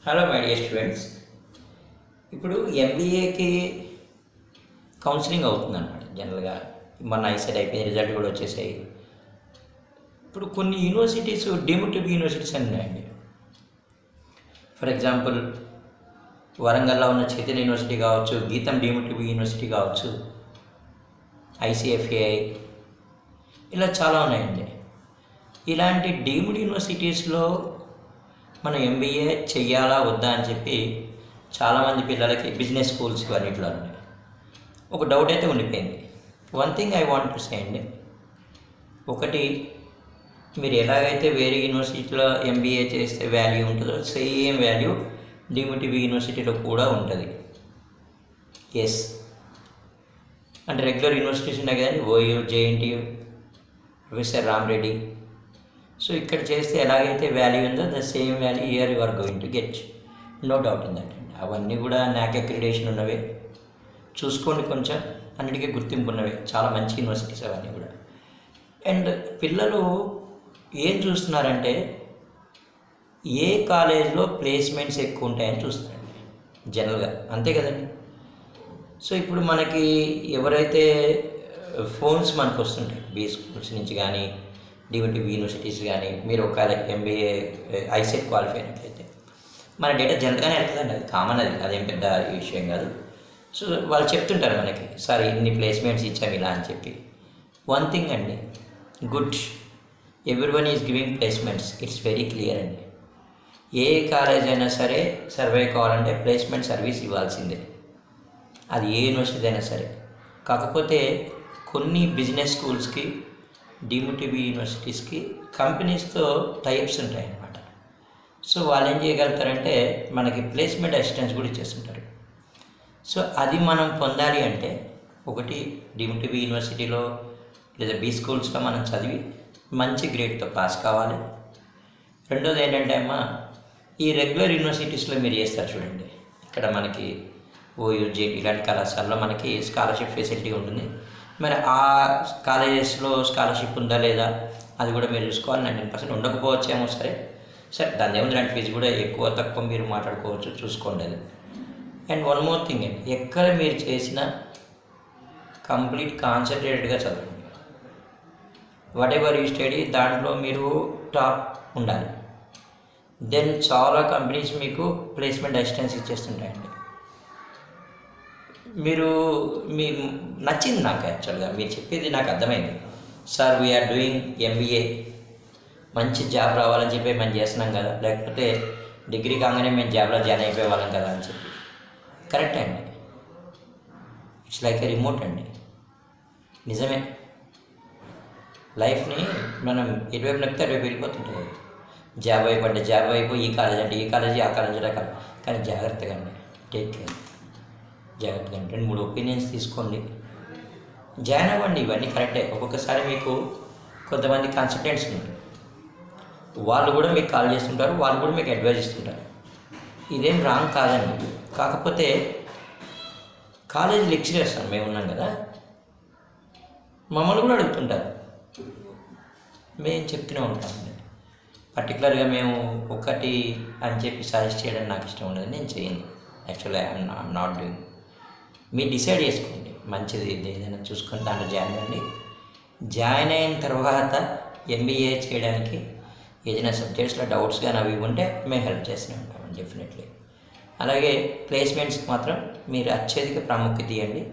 Hello my dear students ఇప్పుడు ఎంబీఏకి counselling అవుతుంది అనమాట జనరల్గా మొన్న ఐసెట్ అయిపోయి రిజల్ట్ కూడా వచ్చేసాయి ఇప్పుడు కొన్ని యూనివర్సిటీస్ డీమ్డ్ యూనివర్సిటీస్ అని ఉన్నాయండి ఫర్ ఎగ్జాంపుల్ వరంగల్లో ఉన్న చైతన్య యూనివర్సిటీ కావచ్చు గీతం డీమ్డ్ యూనివర్సిటీ కావచ్చు ఐసిఎఫ్ఏఐ ఇలా చాలా ఉన్నాయండి ఇలాంటి డీమ్డ్ యూనివర్సిటీస్లో మనం ఎంబీఏ చెయ్యాలా వద్దా అని చెప్పి చాలామంది పిల్లలకి బిజినెస్ స్కూల్స్ అన్నిట్లో ఉన్నాయి ఒక డౌట్ అయితే ఉండిపోయింది one thing I want to say అండి ఒకటి మీరు ఎలాగైతే వేరే యూనివర్సిటీలో ఎంబీఏ చేస్తే వాల్యూ ఉంటుందో సేమ్ వాల్యూ డిమిటివి యూనివర్సిటీలో కూడా ఉంటుంది ఎస్ అంటే రెగ్యులర్ యూనివర్సిటీస్ ఉన్నాయి కదండి OU JNTU professor Ramareddy so ఇక్కడ చేస్తే ఎలాగైతే వాల్యూ ఉందో the same value here you are going to get no doubt in that అండి అవన్నీ కూడా నాక్ అక్రిడేషన్ ఉన్నవే చూసుకోండి కొంచెం అన్నిటికీ గుర్తింపు ఉన్నవే చాలా మంచి యూనివర్సిటీస్ అవన్నీ కూడా అండ్ పిల్లలు ఏం చూస్తున్నారంటే ఏ కాలేజ్లో ప్లేస్మెంట్స్ ఎక్కువ ఉంటాయని చూస్తున్నారండి జనరల్గా అంతే కదండి సో ఇప్పుడు మనకి ఎవరైతే ఫోన్స్ మనకు వస్తుంటాయి బీ స్కూల్స్ నుంచి కానీ డివిటివ్ యూనివర్సిటీస్ కానీ మీరు ఒక ఎంబీఏ ఐసెట్ క్వాలిఫై అయినట్లయితే మన డేటా జనరల్గానే వెళ్తుందండి అది కామన్ అది అదేం పెద్ద విషయం కాదు సో వాళ్ళు చెప్తుంటారు మనకి సార్ ఇన్ని ప్లేస్మెంట్స్ ఇచ్చాము ఇలా అని చెప్పి వన్ థింగ్ అండి good everyone is giving placements it's very clear అండి ఏ కాలేజ్ అయినా సరే సర్వే కావాలంటే ప్లేస్మెంట్ సర్వీస్ ఇవ్వాల్సిందే అది ఏ యూనివర్సిటీ అయినా సరే కాకపోతే కొన్ని బిజినెస్ స్కూల్స్కి డిమిటిబి యూనివర్సిటీస్కి కంపెనీస్తో టైప్స్ ఉంటాయి అన్నమాట సో వాళ్ళు ఏం చేయగలుగుతారంటే మనకి ప్లేస్మెంట్ అసిస్టెన్స్ కూడా ఇచ్చేస్తుంటారు సో అది మనం పొందాలి అంటే ఒకటి డిమిటిబి యూనివర్సిటీలో లేదా బీ స్కూల్స్లో మనం చదివి మంచి గ్రేడ్తో పాస్ కావాలి రెండోది ఏంటంటే అమ్మ ఈ రెగ్యులర్ యూనివర్సిటీస్లో మీరు చేస్తారు చూడండి ఇక్కడ మనకి ఓయూజే ఇలాంటి కళాశాలలో మనకి స్కాలర్షిప్ ఫెసిలిటీ ఉంటుంది మరి ఆ కాలేజెస్లో స్కాలర్షిప్ ఉందా లేదా అది కూడా మీరు చూసుకోవాలి నైన్టీన్ పర్సెంట్ ఉండకపోవచ్చేమో సరే సరే దాని ఏముంది లాంటి ఫీజు కూడా ఎక్కువ తక్కువ మీరు మాట్లాడుకోవచ్చు చూసుకోండి అది అండ్ వన్ మోర్ థింగ్ అండి ఎక్కడ మీరు చేసిన కంప్లీట్ కాన్సన్ట్రేటెడ్గా చదవండి వాట్ ఎవర్ యూ స్టడీ దాంట్లో మీరు టాప్ ఉండాలి దెన్ చాలా కంపెనీస్ మీకు ప్లేస్మెంట్ అసిస్టెన్స్ ఇచ్చేస్తుంటాయండి మీరు మీ నచ్చింది నాకు యాక్చువల్గా మీరు చెప్పేది నాకు అర్థమైంది సార్ వీఆర్ డూయింగ్ ఎంబీఏ మంచి జాబ్ రావాలని చెప్పి మేము చేస్తున్నాం కదా లేకపోతే డిగ్రీ కాగానే మేము జాబ్లో జాయిన్ అయిపోయే వాళ్ళం కదా అని చెప్పి కరెక్ట్ అండి ఇట్స్ లైక్ ఎ రిమోట్ అండి నిజమే లైఫ్ని మనం ఎటువైపు నొక్కితే అటువైపు వెళ్ళిపోతుంటుంది జాబ్ వైపు అంటే జాబ్ వైపు ఈ కాలేజ్ అంటే ఈ కాలేజీ ఆ కాలేజీ రకాల కానీ జాగ్రత్తగా అండి టేక్ కేర్ జాగ్రత్తగా అంటే రెండు మూడు ఒపీనియన్స్ తీసుకోండి జాయిన్ అవ్వండి ఇవన్నీ కరెక్టే ఒక్కొక్కసారి మీకు కొంతమంది కన్సల్టెంట్స్ ఉంటారు వాళ్ళు కూడా మీకు కాల్ చేస్తుంటారు వాళ్ళు కూడా మీకు అడ్వైజ్ ఇస్తుంటారు ఇదేం రాంగ్ కాదండి కాకపోతే కాలేజ్ లెక్చరర్స్ అని మేము ఉన్నాం కదా మమ్మల్ని కూడా అడుగుతుంటారు మేము చెప్తూనే ఉంటామండి పర్టికులర్గా మేము ఒకటి అని చెప్పి సజెస్ట్ చేయడం నాకు ఇష్టం ఉండదు నేను చేయను actually I'm I'm not doing మీరు డిసైడ్ చేసుకోండి మంచిది ఇది ఏదైనా చూసుకొని దాంట్లో జాయిన్ అవ్వండి జాయిన్ అయిన తర్వాత ఎంబీఏ చేయడానికి ఏదైనా సబ్జెక్ట్స్లో డౌట్స్ కానీ అవి ఉంటే మేము హెల్ప్ చేస్తూనే ఉంటాం డెఫినెట్లీ అలాగే ప్లేస్మెంట్స్కి మాత్రం మీరు అత్యధిక ప్రాముఖ్యత ఇవ్వండి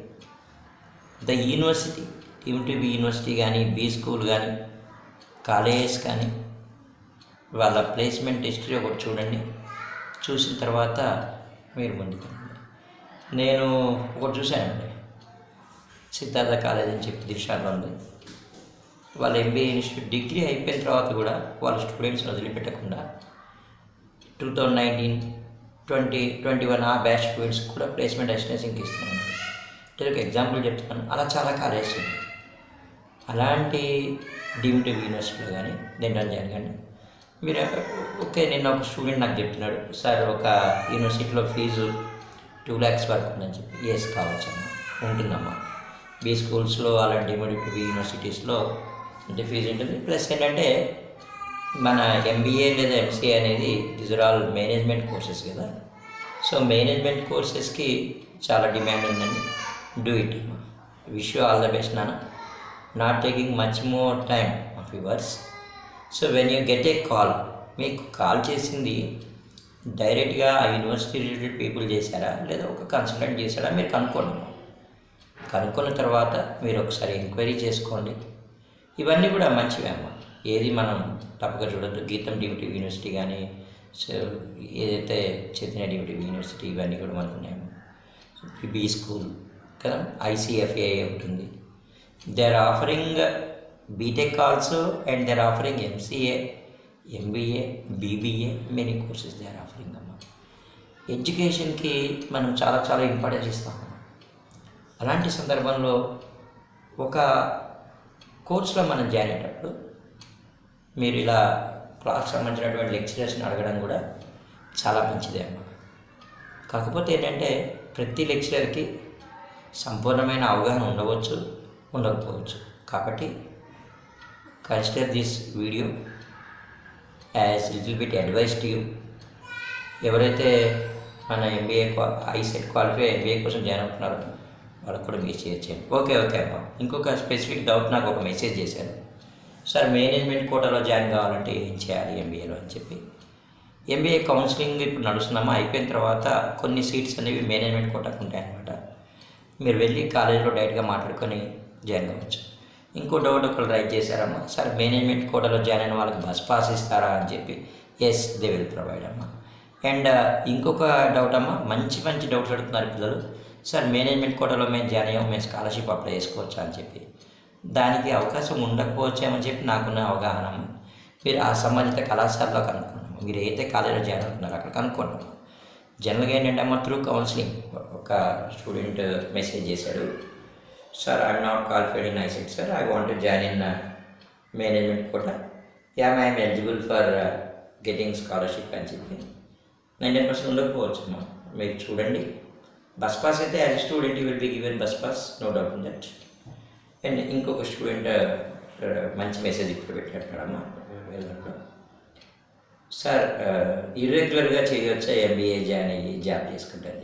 ద యూనివర్సిటీ టీమ్టీబీ యూనివర్సిటీ కానీ బీ స్కూల్ కానీ కాలేజెస్ కానీ వాళ్ళ ప్లేస్మెంట్ హిస్టరీ ఒకటి చూడండి చూసిన తర్వాత మీరు ముందుకు నేను ఒకటి చూశానండి సిద్ధార్థ కాలేజ్ అని చెప్పి దిశాలో ఉంది వాళ్ళ ఎంబీఏ ఇన్స్టిట్యూట్ డిగ్రీ అయిపోయిన తర్వాత కూడా వాళ్ళ స్టూడెంట్స్ని వదిలిపెట్టకుండా two thousand nineteen twenty twenty one ఆ బ్యాచ్ స్టూడెంట్స్ కూడా ప్లేస్మెంట్ అసిస్టెన్స్ ఇంక ఇస్తున్నాను ఒక ఎగ్జాంపుల్ చెప్తున్నాను అలా చాలా కాలేజెస్ ఉన్నాయి అలాంటి డీమ్డ్ యూనివర్సిటీలో కానీ దేంట్లో జాయిన్ కానీ మీరు ఓకే నిన్న ఒక స్టూడెంట్ నాకు చెప్తున్నాడు సార్ ఒక యూనివర్సిటీలో ఫీజు టూ ల్యాక్స్ వరకు ఉందని చెప్పి ఎస్ కావచ్చమ్మా ఉంటుందమ్మా బీ స్కూల్స్లో అలాంటి డీమ్డ్ యూనివర్సిటీస్లో అంటే ఫీజు ఉంటుంది ప్లస్ ఏంటంటే మన ఎంబీఏ లేదా ఎంసీఏ అనేది these are all management courses కదా సో మేనేజ్మెంట్ కోర్సెస్కి చాలా డిమాండ్ ఉందండి do it wish you all the best నాన్న not taking much more time of yours so when you get a call మీకు కాల్ చేసింది డైరెక్ట్గా ఆ యూనివర్సిటీ రిలేటెడ్ పీపుల్ చేశారా లేదా ఒక కన్సల్టెంట్ చేశారా మీరు కనుక్కోండి కనుక్కున్న తర్వాత మీరు ఒకసారి ఎంక్వైరీ చేసుకోండి ఇవన్నీ కూడా మంచివే అమ్మ ఏది మనం తప్పగా చూడొద్దు గీతం డివిటీ యూనివర్సిటీ కానీ సో ఏదైతే చైతన్య డివిటీ యూనివర్సిటీ ఇవన్నీ కూడా మనకు ఉన్నాయమ్మా బీ స్కూల్ కదా ఐసీఎఫ్ఏ ఉంటుంది they are offering B Tech also and they are offering MCA MBA BBA many courses they are offering అమ్మ ఎడ్యుకేషన్కి మనం చాలా చాలా ఇంపార్టెన్స్ ఇస్తాం అలాంటి సందర్భంలో ఒక కోర్సులో మనం జాయిన్ అయ్యేటప్పుడు మీరు ఇలా క్లాస్ సంబంధించినటువంటి లెక్చరర్స్ని అడగడం కూడా చాలా మంచిదే అమ్మ కాకపోతే ఏంటంటే ప్రతి లెక్చరర్కి సంపూర్ణమైన అవగాహన ఉండవచ్చు ఉండకపోవచ్చు కాబట్టి consider this video as little bit advice to you ఎవరైతే మన ఎంబీఏ క్వా ఐసెట్ క్వాలిఫై ఎంబీఏ కోసం జాయిన్ అవుతున్నారో వాళ్ళకు కూడా మెసేజ్ చేయండి ఓకే ఓకే అమ్మ ఇంకొక స్పెసిఫిక్ డౌట్ నాకు ఒక మెసేజ్ చేశారు సార్ మేనేజ్మెంట్ కోటాలో జాయిన్ కావాలంటే ఏం చేయాలి ఎంబీఏలో అని చెప్పి ఎంబీఏ కౌన్సిలింగ్ ఇప్పుడు నడుస్తున్నామా అయిపోయిన తర్వాత కొన్ని సీట్స్ అనేవి మేనేజ్మెంట్ కోటాకు ఉంటాయన్నమాట మీరు వెళ్ళి కాలేజీలో డైరెక్ట్గా మాట్లాడుకొని జాయిన్ అవ్వచ్చు ఇంకో డౌట్ ఒకరు రైట్ చేశారమ్మా సార్ మేనేజ్మెంట్ కోటాలో జాయిన్ అయిన వాళ్ళకి బస్ పాస్ ఇస్తారా అని చెప్పి ఎస్ దే విల్ ప్రొవైడ్ అమ్మా అండ్ ఇంకొక డౌట్ అమ్మా మంచి మంచి డౌట్స్ అడుగుతున్నారు పిల్లలు సార్ మేనేజ్మెంట్ కోటాలో మేము జాయిన్ అయ్యాము మేము స్కాలర్షిప్ అప్లై చేసుకోవచ్చా అని చెప్పి దానికి అవకాశం ఉండకపోవచ్చేమని చెప్పి నాకున్న అవగాహన అమ్మ. మీరు ఆ సంబంధిత కళాశాలలో కనుక్కోండి మీరు ఏదైతే కాలేజీలో జాయిన్ అవుతున్నారో అక్కడ కనుక్కోండి అమ్మ. జనరల్గా ఏంటంటే అమ్మ త్రూ కౌన్సిలింగ్ ఒక స్టూడెంట్ మెసేజ్ చేశాడు sir I'm not qualified in ICET sir I want join in management quota am I'm eligible for getting scholarship అని చెప్పి నైంటీ పర్సెంట్ ఉండకపోవచ్చు అమ్మా మీరు చూడండి బస్ పాస్ అయితే as student you will be given bus pass no doubt in that and ఇంకొక student మంచి message ఇప్పుడు పెట్టినట్టున్నాడమ్మా వెళ్ళినప్పుడు సార్ ఇర్రెగ్యులర్గా చేయవచ్చా ఎంబీఏ జాయిన్ అయ్యి జాబ్ చేసుకుంటాను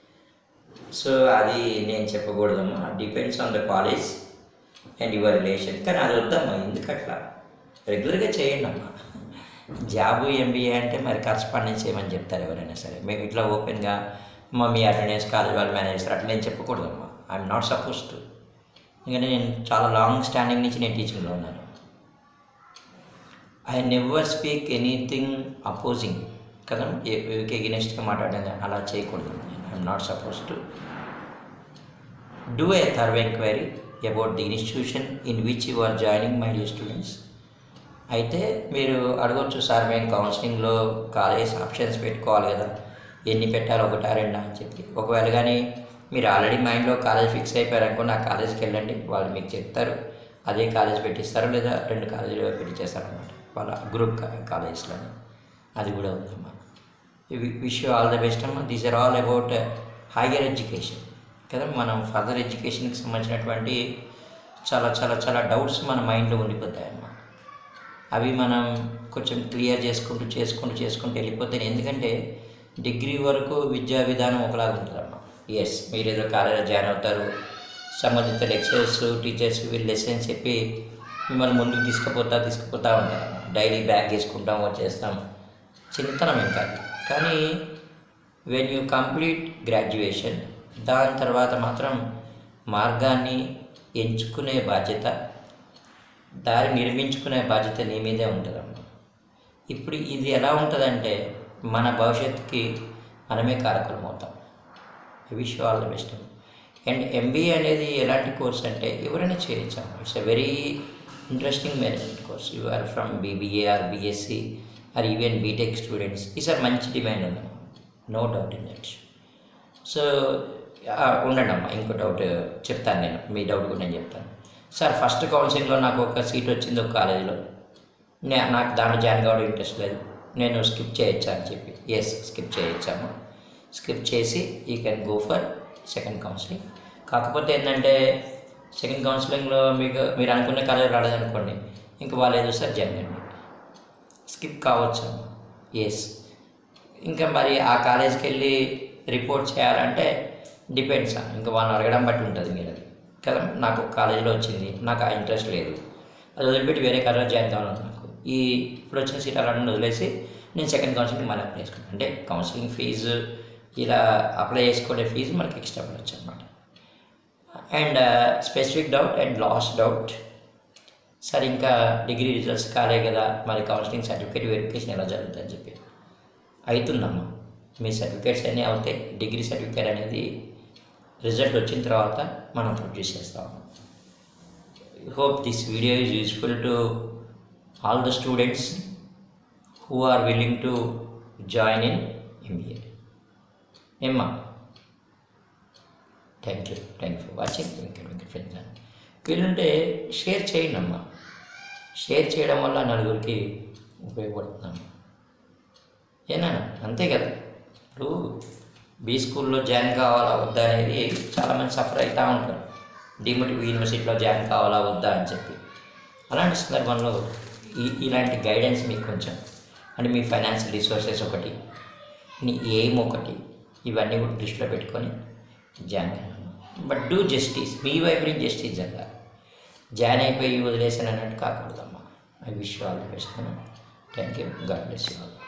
సో అది నేను చెప్పకూడదమ్మా depends on the college and your relation కానీ అది వద్దమ్మా ఎందుకు అట్లా రెగ్యులర్గా చేయండి అమ్మా జాబు ఎంబీఏ అంటే మరి కరస్పాండెన్స్ చేయమని చెప్తారు ఎవరైనా సరే మేము ఇట్లా ఓపెన్గా మా మీ అటెండెన్స్ కాలేజ్ వాళ్ళు మేనేజ్ చేస్తారు అట్లా నేను చెప్పకూడదమ్మా ఐఎమ్ నాట్ సపోజ్ టు ఎందుకంటే నేను చాలా లాంగ్ స్టాండింగ్ నుంచి నేను టీచింగ్లో ఉన్నాను I never speak anything opposing కదా ఎగెనెస్ట్గా మాట్లాడడం అలా చేయకూడదు I'm not suppose to do a thorough enquiry about the institution in which you are joining my dear students అయితే మీరు అడగొచ్చు సార్ మేము కౌన్సిలింగ్లో కాలేజ్ ఆప్షన్స్ పెట్టుకోవాలి కదా ఎన్ని పెట్టాలి ఒకటా రెండా అని చెప్పి ఒకవేళ కానీ మీరు ఆల్రెడీ మైండ్లో కాలేజ్ ఫిక్స్ అయిపోయారు అనుకోండి ఆ కాలేజ్కి వెళ్ళండి వాళ్ళు మీకు చెప్తారు అదే కాలేజ్ పెట్టిస్తారు లేదా రెండు కాలేజీలు పెట్టించేస్తారు అనమాట వాళ్ళ గ్రూప్ కాలేజెస్లోని అది కూడా ఉందమ్మా విష్ ఆల్ ద బెస్ట్ అమ్మా these are all about higher education కదా మనం ఫర్దర్ ఎడ్యుకేషన్కి సంబంధించినటువంటి చాలా చాలా చాలా డౌట్స్ మన మైండ్లో ఉండిపోతాయన్నమాట అవి మనం కొంచెం క్లియర్ చేసుకుంటూ చేసుకుంటూ చేసుకుంటూ వెళ్ళిపోతే ఎందుకంటే డిగ్రీ వరకు విద్యా విధానం ఒకలాగా ఉంటుందమ్మా ఎస్ మీరు ఏదో కాలేజీలో జాయిన్ అవుతారు సంబంధిత లెక్చరర్స్ టీచర్స్ వీళ్ళు లెసన్స్ చెప్పి మిమ్మల్ని ముందుకు తీసుకుపోతా తీసుకుపోతూ ఉంటారు డైలీ బ్యాగ్ వేసుకుంటాం వచ్చేస్తాం చిన్నతనం ఏం కాదు కానీ వెన్ యూ కంప్లీట్ గ్రాడ్యుయేషన్ దాని తర్వాత మాత్రం మార్గాన్ని ఎంచుకునే బాధ్యత దారి నిర్మించుకునే బాధ్యత నీ మీదే ఉంటుందమ్మా ఇప్పుడు ఇది ఎలా ఉంటుందంటే మన భవిష్యత్తుకి మనమే కారకులం అవుతాం wish all the best and MBA అనేది ఎలాంటి కోర్స్ అంటే ఎవరైనా చేయొచ్చు అమ్మా it's a very interesting management course you are from BBA or BSc or even B Tech students ఈసారి మంచి డిమాండ్ ఉంది no doubt in that so ఉండండి అమ్మా ఇంకో డౌట్ చెప్తాను నేను మీ డౌట్ కూడా నేను చెప్తాను సార్ ఫస్ట్ కౌన్సిలింగ్లో నాకు ఒక సీట్ వచ్చింది ఒక కాలేజీలో నే నాకు దాంట్లో జాయిన్ కావడం ఇంట్రెస్ట్ లేదు నేను స్కిప్ చేయొచ్చా అని చెప్పి ఎస్ స్కిప్ చేయొచ్చాము స్కిప్ చేసి you can go for second counselling కాకపోతే ఏంటంటే సెకండ్ కౌన్సిలింగ్లో మీకు మీరు అనుకున్న కాలేజ్ రాలేదనుకోండి ఇంకా వాళ్ళు ఏదో సార్ జాయిన్ అండి స్కిప్ కావచ్చు ఎస్ ఇంకా మరి ఆ కాలేజ్కి వెళ్ళి రిపోర్ట్ చేయాలంటే డిపెండ్స్ ఇంకా వాళ్ళని అడగడం బట్టి ఉంటుంది మీరు అది కదా నాకు కాలేజీలో వచ్చింది నాకు ఆ ఇంట్రెస్ట్ లేదు అది వదిలిపెట్టి వేరే కాలేజ్ జాయిన్ కావాలి నాకు ఈ ఇప్పుడు వచ్చిన సీట్ అలాంటి వదిలేసి నేను సెకండ్ కౌన్సిలింగ్ మళ్ళీ అప్లై చేసుకున్నాను అంటే కౌన్సిలింగ్ ఫీజు ఇలా అప్లై చేసుకునే ఫీజు మనకి ఎక్స్ట్రా పడవచ్చు అనమాట and specific doubt and last doubt సరే ఇంకా డిగ్రీ రిజల్ట్స్ కాలే కదా మరి కౌన్సిలింగ్ సర్టిఫికేట్ వెరిఫికేషన్ ఎలా జరుగుతుందని చెప్పి అవుతుందమ్మా మీ సర్టిఫికేట్స్ అన్నీ అవుతాయి డిగ్రీ సర్టిఫికేట్ అనేది రిజల్ట్ వచ్చిన తర్వాత మనం ప్రొడ్యూస్ చేస్తాము hope this video is useful to all the students who are willing to join in MBA ఏమ్మా thank you thank you for watching Venkat Venkat friends అని వీలుంటే షేర్ చేయండి అమ్మా షేర్ చేయడం వల్ల నలుగురికి ఉపయోగపడుతుందమ్మా ఏనా అంతే కదా ఇప్పుడు బీ స్కూల్లో జాయిన్ కావాలా వద్దా అనేది చాలామంది సఫర్ అవుతూ ఉంటారు డిమోటివ్ యూనివర్సిటీలో జాయిన్ కావాలా వద్దా అని చెప్పి అలాంటి సందర్భంలో ఈ ఇలాంటి గైడెన్స్ మీకు కొంచెం అంటే మీ ఫైనాన్షియల్ రిసోర్సెస్ ఒకటి మీ ఎయిమ్ ఒకటి ఇవన్నీ కూడా దృష్టిలో పెట్టుకొని జాయిన్ అయ్యాను బట్ డూ జస్టిస్ మీ వైపు నుంచి జస్టిస్ జరగాలి జాయిన్ అయిపోయి వదిలేసాను అన్నట్టు కాకూడదమ్మా I wish all the best thank you God bless you all